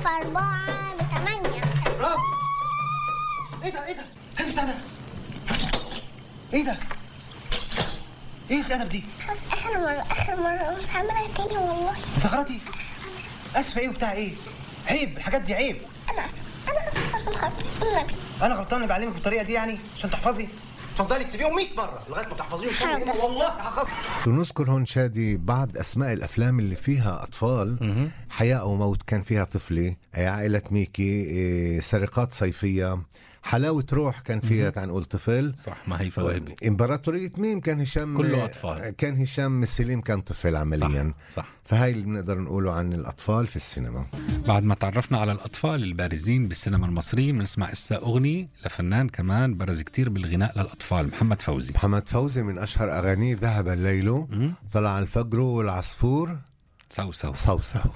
في أربعة بثمانية برافو ايه ده ايه ده هات بتاع ده ايه ده ايه الادب دي خلاص آخر مرة آخر مرة مش هعملها تاني والله زغرتي اسفه ايه وبتاع ايه عيب الحاجات دي عيب أنا آسفة أنا آسفة عشان خاطري النبي انا غلطان اللي بعلمك بالطريقه دي يعني عشان تحفظي اتفضلي اكتبيهم 100 مره لغايه ما تحفظيهم صم حاضر. والله هحفظ ونذكر هون شادي بعض اسماء الافلام اللي فيها اطفال حياه او موت كان فيها طفله آه، عائله ميكي آه، سرقات صيفيه حلاوه روح كان فيها تعال نقول طفل صح ما هي فواهبي امبراطورية ميم كان هشام كله أطفال. كان هشام سليم كان طفل عمليا صح، صح. فهاي اللي بنقدر نقوله عن الاطفال في السينما بعد ما تعرفنا على الأطفال البارزين بالسينما المصرية بنسمع إسا أغنية لفنان كمان برز كتير بالغناء للأطفال محمد فوزي محمد فوزي من اشهر اغانيه ذهب الليل طلع الفجر والعصفور سو سو صوصو